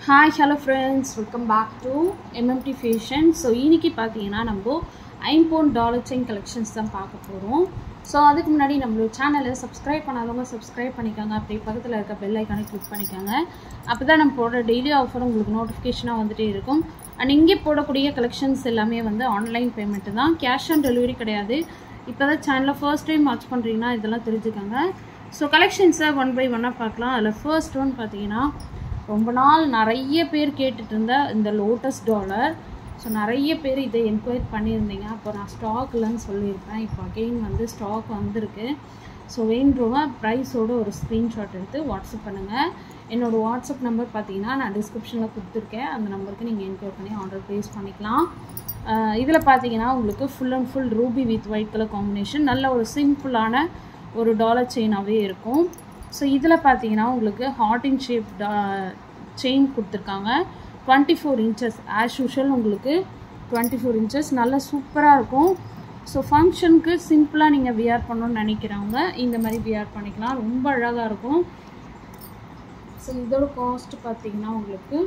hi hello friends welcome back to MMT fashion so இன்னைக்கு பார்த்தீங்கன்னா நம்ம ஐம்பவுண்ட் டாலர் செயின் கலெக்ஷன்ஸ் தான் பார்க்க போகிறோம் ஸோ அதுக்கு முன்னாடி நம்மளோட சேனலை சப்ஸ்கிரைப் பண்ணாதவங்க சப்ஸ்கிரைப் பண்ணிக்கோங்க அப்படியே பக்கத்தில் இருக்க பெல் ஐக்கானை கிளிக் பண்ணிக்கோங்க அப்போ தான் நம்ம போடுற டெய்லி ஆஃபர் உங்களுக்கு நோட்டிஃபிகேஷனாக வந்துட்டே இருக்கும் அண்ட் இங்கே போடக்கூடிய கலெக்ஷன்ஸ் எல்லாமே வந்து ஆன்லைன் பேமெண்ட்டு தான் கேஷ் ஆன் டெலிவரி கிடையாது இப்போ தான் சேனலை ஃபர்ஸ்ட் டைம் வாட்ச் பண்ணுறீங்கன்னா இதெல்லாம் தெரிஞ்சுக்கோங்க ஸோ கலெக்ஷன்ஸை ஒன் பை ஒன்னாக பார்க்கலாம் அதில் ஃபர்ஸ்ட் ஒன் பார்த்தீங்கன்னா ரொம்ப நாள் நிறைய பேர் கேட்டுட்டு இருந்த இந்த லோட்டஸ் டாலர் ஸோ நிறைய பேர் இதை என்கொயரி பண்ணியிருந்தீங்க அப்போ நான் ஸ்டாக் இல்லைன்னு சொல்லியிருப்பேன் இப்போ அகெயின் வந்து ஸ்டாக் வந்திருக்கு ஸோ வேண்டுறவங்க ப்ரைஸோட ஒரு ஸ்க்ரீன்ஷாட் எடுத்து வாட்ஸ்அப் பண்ணுங்கள் என்னோடய வாட்ஸ்அப் நம்பர் பார்த்தீங்கன்னா நான் டிஸ்கிரிப்ஷனில் கொடுத்துருக்கேன் அந்த நம்பருக்கு நீங்கள் என்கொயரி பண்ணி ஆர்டர் ப்ளேஸ் பண்ணிக்கலாம் இதில் பார்த்தீங்கன்னா உங்களுக்கு full and full ruby with white colour combination நல்ல ஒரு சிம்பிளான ஒரு டாலர் செயினாகவே இருக்கும் ஸோ இதில் பார்த்தீங்கன்னா உங்களுக்கு ஹார்ட் இன் ஷேப் செயின் கொடுத்துருக்காங்க twenty four inches as usual உங்களுக்கு டுவெண்ட்டி ஃபோர் இன்ச்சஸ் நல்லா சூப்பராக இருக்கும் ஸோ ஃபங்க்ஷனுக்கு சிம்பிளாக நீங்கள் வியர் பண்ணணும்னு நினைக்கிறவங்க இந்த மாதிரி வியர் பண்ணிக்கலாம் ரொம்ப அழகாக இருக்கும் ஸோ இதோட காஸ்ட் பார்த்தீங்கன்னா உங்களுக்கு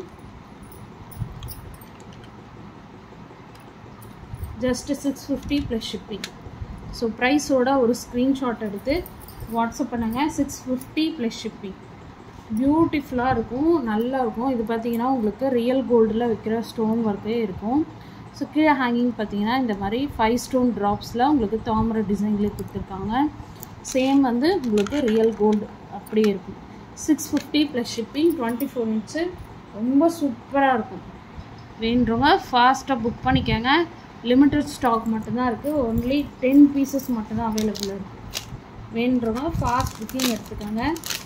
just six fifty plus shipping so ப்ரைஸோட ஒரு ஸ்க்ரீன்ஷாட் எடுத்து வாட்ஸ்அப் பண்ணுங்கள் சிக்ஸ் ஃபிஃப்டி ப்ளஸ் ஷிப்பிங் பியூட்டிஃபுல்லாக இருக்கும் நல்லா இருக்கும் இது பார்த்தீங்கன்னா உங்களுக்கு ரியல் கோல்டில் வைக்கிற ஸ்டோன் ஒர்க்கே இருக்கும் ஸோ கீழே ஹேங்கிங் பார்த்தீங்கன்னா இந்த மாதிரி ஃபைவ் ஸ்டோன் ட்ராப்ஸில் உங்களுக்கு தாமரை டிசைன்லேயே கொடுத்துருக்காங்க சேம் வந்து உங்களுக்கு ரியல் கோல்டு அப்படியே இருக்கும் six fifty plus shipping twenty four inch ரொம்ப சூப்பராக இருக்கும் வேண்டுறவங்க ஃபாஸ்ட்டாக புக் பண்ணிக்கோங்க லிமிட்டட் ஸ்டாக் மட்டும்தான் இருக்குது ஒன்லி டென் பீசஸ் மட்டும்தான் அவைலபிள் இருக்குது வேண்டுறவங்க ஃபாஸ்ட் புக்கிங் எடுத்துக்கோங்க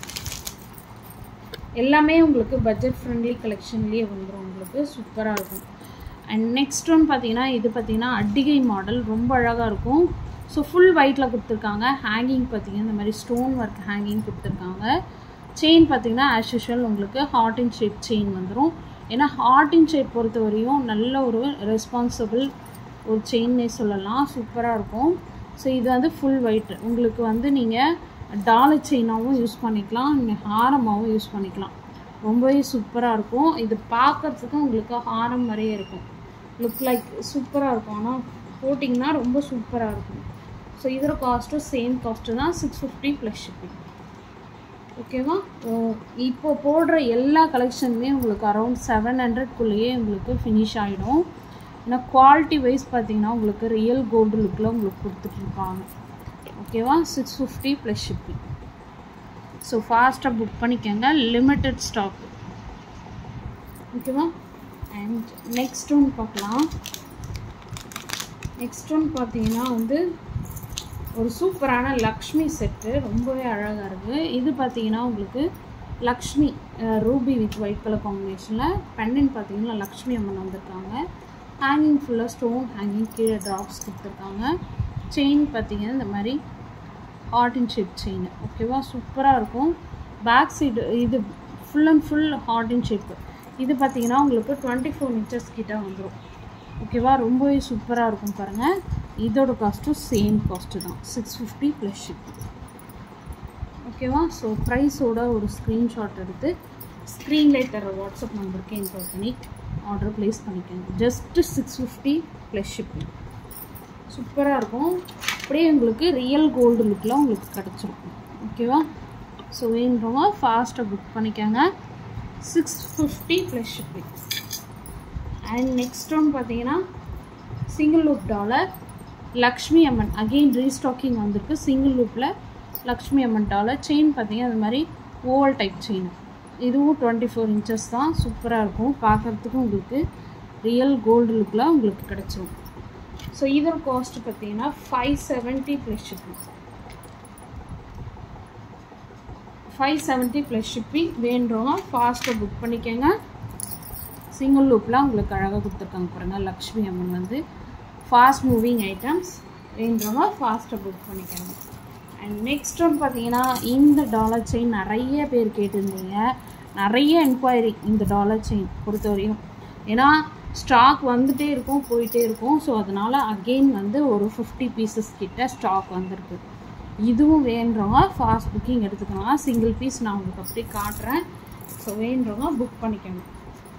எல்லாமே உங்களுக்கு பட்ஜெட் ஃப்ரெண்ட்லி கலெக்ஷன்லேயே வந்துடும் உங்களுக்கு சூப்பராக இருக்கும் அண்ட் நெக்ஸ்ட் ஒன் பார்த்தீங்கன்னா இது பார்த்தீங்கன்னா அட்டிகை மாடல் ரொம்ப அழகாக இருக்கும் ஸோ ஃபுல் ஒயிட்டில் கொடுத்துருக்காங்க ஹேங்கிங் பார்த்தீங்கன்னா இந்த மாதிரி ஸ்டோன் ஒர்க் ஹேங்கிங் கொடுத்துருக்காங்க செயின் பார்த்தீங்கன்னா ஆஸ் யூஷுவல் உங்களுக்கு ஹார்ட் இன் ஷேப் செயின் வந்துடும் ஏன்னா ஹார்ட் இன் ஷேப் பொறுத்த வரையும் நல்ல ஒரு ரெஸ்பான்சிபிள் ஒரு செயின்னே சொல்லலாம் சூப்பராக இருக்கும் ஸோ இது வந்து ஃபுல் ஒயிட் உங்களுக்கு வந்து நீங்கள் டாலர் செயினாகவும் யூஸ் பண்ணிக்கலாம் நீங்கள் ஹாரமாகவும் யூஸ் பண்ணிக்கலாம் ரொம்பவே சூப்பராக இருக்கும் இது பார்க்குறதுக்கு உங்களுக்கு ஹாரம் மாதிரியே இருக்கும் லுக் லைக் சூப்பராக இருக்கும் ஆனால் போட்டிங்கன்னா ரொம்ப சூப்பராக இருக்கும் ஸோ இதோட காஸ்ட்டும் சேம் காஸ்ட்டு தான் சிக்ஸ் ஃபிஃப்டி ப்ளஸ் ஷிப்பிங் ஓகேவா இப்போ போடுற எல்லா கலெக்ஷனுமே உங்களுக்கு அரௌண்ட் செவன் ஹண்ட்ரட்குள்ளேயே உங்களுக்கு ஃபினிஷ் ஆகிடும் ஏன்னா குவாலிட்டி வைஸ் பார்த்தீங்கன்னா உங்களுக்கு ரியல் கோல்டு லுக்கில் உங்களுக்கு கொடுத்துட்ருப்பாங்க ஓகேவா six fifty plus shipping so ஃபாஸ்ட்டாக புக் பண்ணிக்கோங்க லிமிட்டட் ஸ்டாக் ஓகேவா அண்ட் நெக்ஸ்ட் ஒன் பார்க்கலாம் நெக்ஸ்ட் ஒன் பார்த்தீங்கன்னா வந்து ஒரு சூப்பரான லக்ஷ்மி செட்டு ரொம்பவே அழகாக இருக்குது இது பார்த்தீங்கன்னா உங்களுக்கு Lakshmi ruby with white colour காம்பினேஷனில் பெண்டன் பார்த்தீங்கன்னா லக்ஷ்மி அம்மன் வந்திருக்காங்க ஹேங்கிங் ஃபுல்லாக ஸ்டோன் ஹேங்கிங் கீழே ட்ராப்ஸ் கொடுத்துருக்காங்க செயின் பார்த்தீங்கன்னா இந்த மாதிரி ஹார்ட் இன் ஷேப் செயின் ஓகேவா சூப்பராக இருக்கும் பேக் சைடு இது full and full heart in shape இது பார்த்தீங்கன்னா உங்களுக்கு டுவெண்ட்டி ஃபோர் இன்ச்சஸ் கிட்ட வந்துடும் ஓகேவா ரொம்பவே சூப்பராக இருக்கும் பாருங்கள் இதோட காஸ்ட்டும் சேம் காஸ்ட்டு தான் சிக்ஸ் ஃபிஃப்டி ப்ளஸ் ஷிப் ஓகேவா ஸோ ப்ரைஸோட ஒரு ஸ்க்ரீன்ஷாட் எடுத்து ஸ்க்ரீன்லேயே தர வாட்ஸ்அப் நம்பருக்கு என்கொயர் பண்ணி ஆர்டர் ப்ளேஸ் பண்ணிக்கோங்க just six fifty plus shipping சூப்பராக இருக்கும் அப்படியே உங்களுக்கு ரியல் கோல்டு லுக்கில் உங்களுக்கு கிடச்சிரும் ஓகேவா ஸோ வேணுறவங்க ஃபாஸ்ட்டாக புக் பண்ணிக்கோங்க six fifty plus shipping and next one பார்த்தீங்கன்னா single loop dollar Lakshmi Amman again restocking வந்திருக்கு சிங்கிள் லூப்பில் லக்ஷ்மி அம்மன் டாலர் செயின் பார்த்தீங்கன்னா அது மாதிரி ஓவல் டைப் செயின் இதுவும் டுவெண்ட்டி ஃபோர் இன்ச்சஸ் தான் சூப்பராக இருக்கும் பார்க்குறதுக்கும் உங்களுக்கு ரியல் கோல்டு லுக்கில் உங்களுக்கு கிடச்சிரும் ஸோ இதோட காஸ்ட் பார்த்தீங்கன்னா five seventy plus shipping five seventy plus shipping வேண்டுறவங்க ஃபாஸ்ட்டாக புக் பண்ணிக்கோங்க சிங்கிள் லூப்லாம் உங்களுக்கு அழகாக கொடுத்துருக்காங்க பாருங்கள் லக்ஷ்மி அம்மன் வந்து ஃபாஸ்ட் மூவிங் ஐட்டம்ஸ் வேண்டுறவங்க ஃபாஸ்ட்டாக புக் பண்ணிக்கோங்க அண்ட் நெக்ஸ்ட் ஒன் பார்த்தீங்கன்னா இந்த டாலர் செயின் நிறைய பேர் கேட்டிருந்தீங்க நிறைய என்கொயரி இந்த டாலர் செயின் பொறுத்த வரையும் ஏன்னா ஸ்டாக் வந்துகிட்டே இருக்கும் போயிட்டே இருக்கும் ஸோ அதனால் அகெயின் வந்து ஒரு ஃபிஃப்டி பீசஸ் கிட்ட ஸ்டாக் வந்திருக்கு இதுவும் வேண்டுறவங்க ஃபாஸ்ட் புக்கிங் எடுத்துக்கலாம் சிங்கிள் பீஸ் நான் உங்களுக்கு அப்படியே காட்டுறேன் ஸோ வேண்டுறவங்க புக் பண்ணிக்கணும்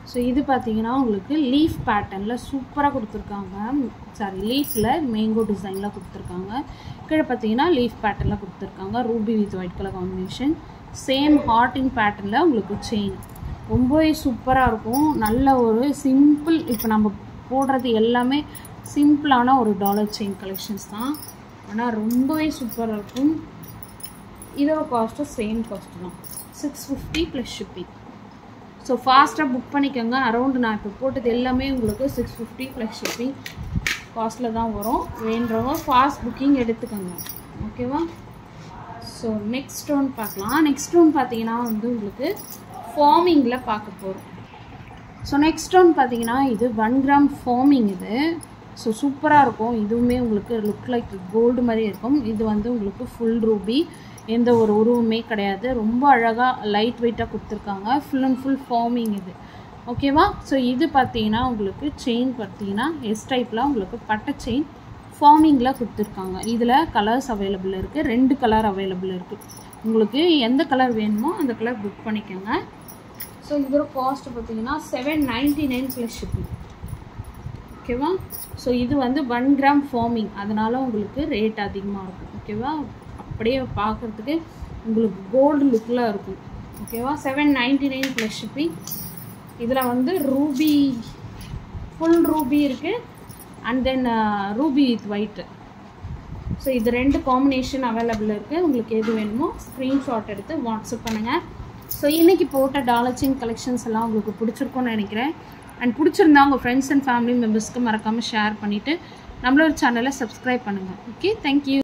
ஸோ இது பார்த்தீங்கன்னா உங்களுக்கு லீஃப் பேட்டர்னில் சூப்பராக கொடுத்துருக்காங்க சாரி லீஃபில் மேங்கோ டிசைனில் கொடுத்துருக்காங்க கீழே பார்த்தீங்கன்னா லீஃப் பேட்டர்னில் கொடுத்துருக்காங்க ruby with white colour combination same ஹார்டின் பேட்டர்னில் உங்களுக்கு செயின் ரொம்பவே சூப்பராக இருக்கும் நல்ல ஒரு சிம்பிள் இப்போ நம்ம போடுறது எல்லாமே சிம்பிளான ஒரு டாலர் செயின் கலெக்ஷன்ஸ் தான் ஆனால் ரொம்பவே சூப்பராக இருக்கும் இதோட காஸ்ட்டும் சேம் காஸ்ட் தான் six fifty plus shipping so ஃபாஸ்ட்டாக புக் பண்ணிக்கோங்க அரௌண்ட் நான் இப்போ போட்டது எல்லாமே உங்களுக்கு சிக்ஸ் ஃபிஃப்டி ப்ளஸ் ஷிப்பிங் காஸ்ட்டில் தான் வரும் வேண்டுறவங்க ஃபாஸ்ட் புக்கிங் எடுத்துக்கோங்க ஓகேவா ஸோ நெக்ஸ்ட் ஸ்டோன் பார்க்கலாம் நெக்ஸ்ட் ஸ்டோன் பார்த்தீங்கன்னா வந்து உங்களுக்கு ஃபார்மிங்கில் பார்க்க போகிறோம் ஸோ நெக்ஸ்ட் ஸ்டோன் பார்த்தீங்கன்னா இது ஒன் கிராம் ஃபார்மிங் இது ஸோ சூப்பராக இருக்கும் இதுவுமே உங்களுக்கு லுக் லைக் கோல்டு மாதிரி இருக்கும் இது வந்து உங்களுக்கு ஃபுல் ரூபி எந்த ஒரு உருவமே கிடையாது ரொம்ப அழகாக லைட் வெயிட்டாக கொடுத்துருக்காங்க ஃபுல் அண்ட் ஃபுல் ஃபார்மிங் இது ஓகேவா ஸோ இது பார்த்தீங்கன்னா உங்களுக்கு செயின் பார்த்தீங்கன்னா எஸ் டைப்பில் உங்களுக்கு பட்டை செயின் ஃபார்மிங்கில் கொடுத்துருக்காங்க இதில் கலர்ஸ் அவைலபிள் இருக்குது ரெண்டு கலர் அவைலபிள் இருக்குது உங்களுக்கு எந்த கலர் வேணுமோ அந்த கலர் புக் பண்ணிக்கோங்க ஸோ இதோட காஸ்ட் பார்த்தீங்கன்னா seven ninety nine plus shipping ஓகேவா ஸோ இது வந்து ஒன் கிராம் ஃபார்மிங் அதனால் உங்களுக்கு ரேட் அதிகமாக இருக்கும் ஓகேவா அப்படியே பார்க்குறதுக்கு உங்களுக்கு கோல்டு லுக்கில் இருக்கும் ஓகேவா seven ninety nine plus shipping இதில் வந்து ரூபி ஃபுல் ரூபி இருக்குது and then ruby with white so இது ரெண்டு காம்பினேஷன் அவைலபிள் இருக்குது உங்களுக்கு எது வேணுமோ ஸ்க்ரீன்ஷாட் எடுத்து வாட்ஸ்அப் பண்ணுங்கள் ஸோ இன்றைக்கி போட்ட டாலர் செயின் கலெக்ஷன்ஸ் எல்லாம் உங்களுக்கு பிடிச்சிருக்கும்னு நினைக்கிறேன் அண்ட் பிடிச்சிருந்தா உங்கள் ஃப்ரெண்ட்ஸ் அண்ட் ஃபேமிலி மெம்பர்ஸ்க்கு மறக்காமல் ஷேர் பண்ணிவிட்டு நம்மளோட சேனலை சப்ஸ்கிரைப் பண்ணுங்கள் ஓகே தேங்க்யூ